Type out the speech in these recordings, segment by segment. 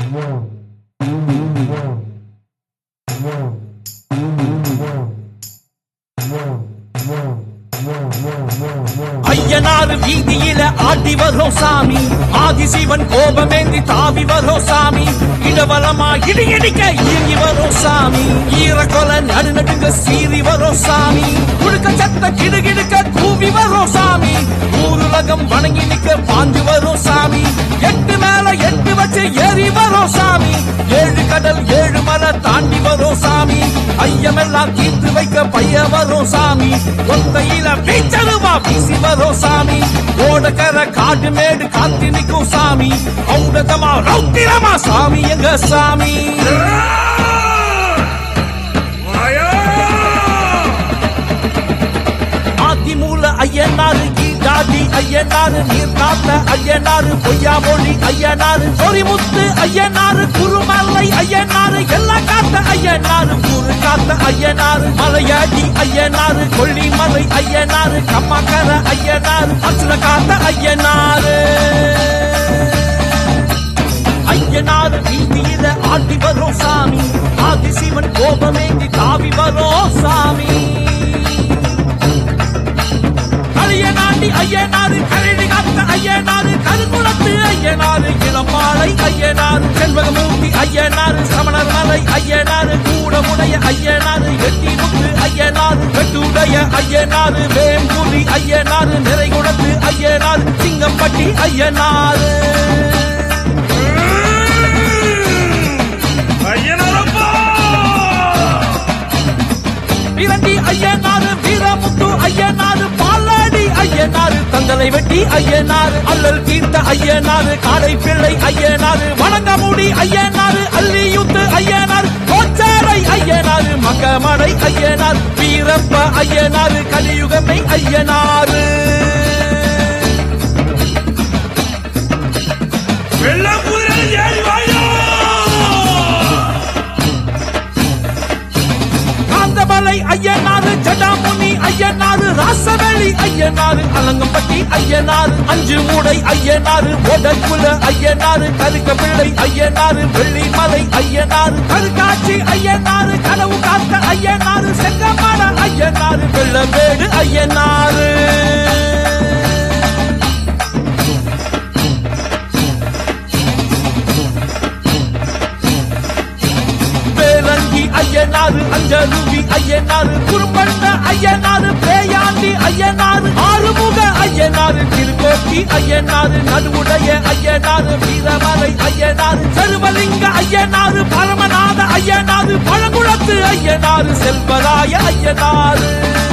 ஐயனார் வீதியில ஆடி வரும் சாமி ஆதிசிவன் கோபமேந்தி தாவி வரும் சாமி இடவலமா இடி இடிக்க இயங்கி வரும் சாமி ஈரக்கொல நடுநடுங்க சீறி வரும் சாமி குடுக்க சத்த கிடுகிடுக்க கூவி வரும் சாமி ஊருலகம் வணங்கி நிக்க பாஞ்சு வரும் சாமி எட்டு மேல எட்டு வச்சு ஏறி வரும் சாமி ஏழு கடல் ஏழு மலை தாண்டி வரும் சாமி ஐயமெல்லாம் தீர்த்து வைக்க பைய வரும் சாமி ஒத்தையில பீச்சருவா வீசி வரும் சாமி ஓடக்கர காடு மேடு காத்தி நிற்கும் சாமி ஔடதமா ரௌத்திரமா சாமி எங்க சாமி ஆதிமூல ஐயனாரு ஈடாதி ஐயனாரு நீர் காத்த ஐயனாரு பொய்யாமொழி ஐயனாரு பொறிமுத்து ஐயனாரு குருமலை ஐயனாரு எல்லாம் காத்த ஐயனாரு ஊரு காத்த ஐயனாரு மலையாடி ஐயனாரு கொல்லிமலை ஐயனாரு கம்மக்கர ஐயனாரு அசுர காத்த ஐயனாரு ஐயனாரு வீதியில ஆடி வரும் சாமி ஆதிசிவன் கோபமேந்தி தாவி வரும் சாமி கலியநாட்டி ஐயனாரு கரடி காத்த ஐயனாரு கருங்குளத்து ஐயனாரு இளமாலை ஐயனாரு செல்வகமூர்த்தி ஐயனாரு சமணர் மலை ஐயனாரு கூடமுடைய ஐயனாரு எட்டி முத்து ஐயனாரு வெட்டுடைய ஐயனாரு வேம்புலி ஐயனாரு நிறைகுடத்து ஐயனாரு சிங்கம்பட்டி ஐயனாரு இரண்டி ஐயனாரு வீரமுத்து ஐயனாரு பாலாடி ஐயனாரு தந்தலை வெட்டி ஐயனாரு அல்லல் தீர்த்த ஐயனாரு காடை பிள்ளை ஐயனாரு வணங்கமுடி ஐயனாரு அல்லியுத்து ஐயனாரு கோச்சாரை ஐயனாரு மகமடை ஐயனார் வீரப்ப ஐயனாரு கலியுகமை ஐயனாரு காந்தமலை ஐயனாரு ஜடாமுனி ஐயனாரு ராசவெளி ஐயனாரு அலங்கம்பட்டி ஐயனாரு அஞ்சு மூடை ஐயனாரு ஒடக்குல ஐயனாரு கருக்க பிள்ளை ஐயனாரு வெள்ளிமலை ஐயனாரு கருக்காட்சி ஐயனாரு கனவு காத்த ஐயனாரு செங்கமல ஐயனாரு வெள்ளமேடு ஐயனாரு பேரங்கி ஐயனாரு அஞ்சருவி ஐயனாரு குறும்பண்ண ஐயனாரு பேயாண்டி ஐயனாரு ஆறுமுக ஐயனாரு திருக்கோட்டி ஐயனாரு நடுவுடைய ஐயனாரு வீரமலை ஐயனாரு சருவலிங்க ஐயனாரு பரமநாத ஐயனாரு பழங்குளத்து ஐயனாரு செல்வராய ஐயனாரு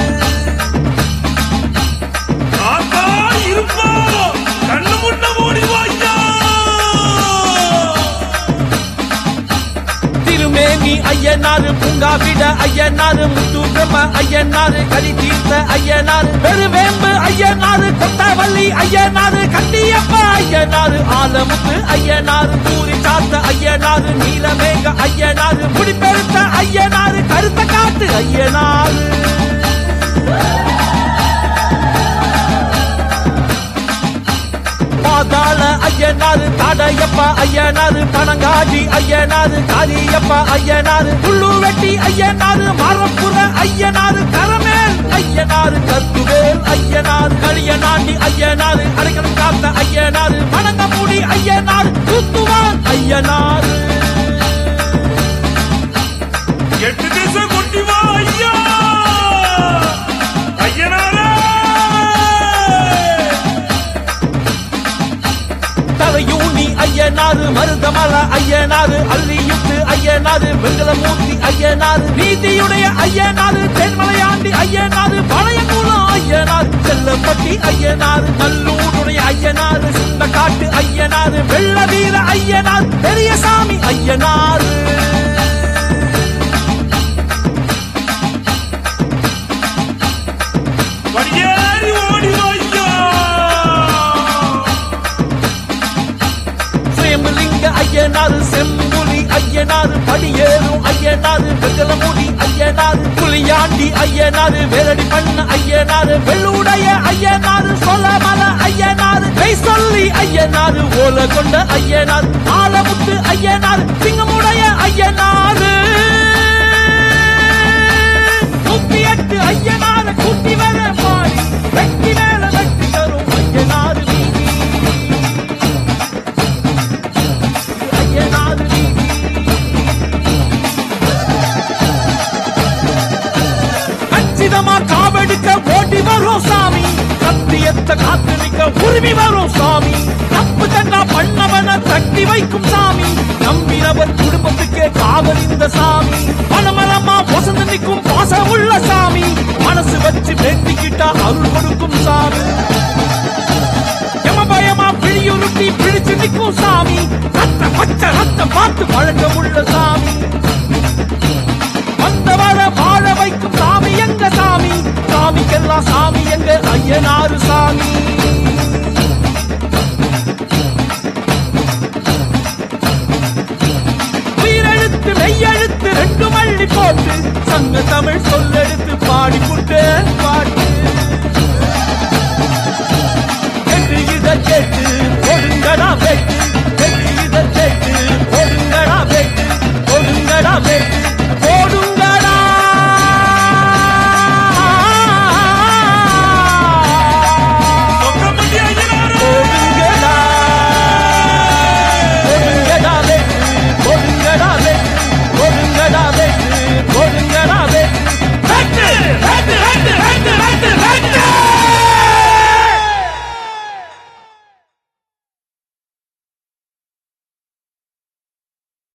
திருமேனி ஐயனாரு பூங்காவிட ஐயனாரு முத்து பிரம்ம ஐயனாரு கலி தீர்த்த ஐயனாரு பெருவேம்பு ஐயனாரு கொத்தவள்ளி ஐயனாரு கண்டியப்ப ஐயனாரு ஆலமுத்து ஐயனாரு பூரி சாத்த ஐயனாரு நீலமேக ஐயனாரு முடிப்பெருத்த ஐயனாரு கருத்த காட்டு ஐயனாரு பாதாள ஐயனாரு தாடையப்பா ஐயனாரு பனங்காடி ஐயனாரு காரியப்பா ஐயனாரு புல்லு வெட்டி ஐயனாரு மரப்புற ஐயனாரு கரமேல் ஐயனாரு கத்துவேல் ஐயனாரு களியநாண்டி ஐயனாரு அரைக்கணும் காத்த ஐயனாரு வணங்கமுடி ஐயனாரு தூத்துவான் ஐயனாரு எட்டு திசை கொட்டி வா ஐயா ஐயனாரே தலையூனி ஐயனாரு மருதமல ஐயனாரு அல்லியுத்து ஐயனாரு வெங்கலமூர்த்தி ஐயனாரு நீதியுடைய ஐயனாரு தென்மலையாண்டி ஐயனாரு பழையங்குளம் ஐயனாரு செல்லப்பட்டி ஐயனாரு நல்லூருடைய ஐயனாரு சுண்டக்காட்டு ஐயனாரு வெள்ள வீர ஐயனார் பெரியசாமி ஐயனாரு வடியேறி ஓடி வா ஐயா சுயம்புலிங்க ஐயனாரு செம்புலி ஐயனாரு படியேறும் ஐயனாரு வெங்கலமுடி ஐயனாரு புலியாண்டி ஐயனாரு வேலடி பண்ண ஐயனாரு வெள்ளுடைய ஐயனாரு சொலமல ஐயனாரு கை சொல்லி ஐயனாரு ஓல கொண்ட ஐயனார் ஆலமுத்து ஐயனார் உரிமை வரும் சாமி தப்பு தண்டா பண்ணவன தட்டி வைக்கும் சாமி நம்பினவர் குடும்பத்துக்கே காவல் இந்த சாமி மனமலமா வசந்து நிற்கும் பாசம் உள்ள சாமி மனசு வச்சு வேண்டிக்கிட்டா அருள் கொடுக்கும் சாமி எம பயமா பிழியுருட்டி பிடிச்சு நிற்கும் சாமி ரத்த பச்சை ரத்தம் பார்த்து வழக்கம் உள்ள சாமி வந்தவர வாழ வைக்கும் சாமி எங்க சாமி சாமிக்கெல்லாம் சாமி எங்க ஐயனாரு சாமி உயிரெழுத்து மெய்யெழுத்து ரெண்டு மள்ளி போட்டு சங்க தமிழ் சொல்லெடுத்து பாடி புட்டு பாடி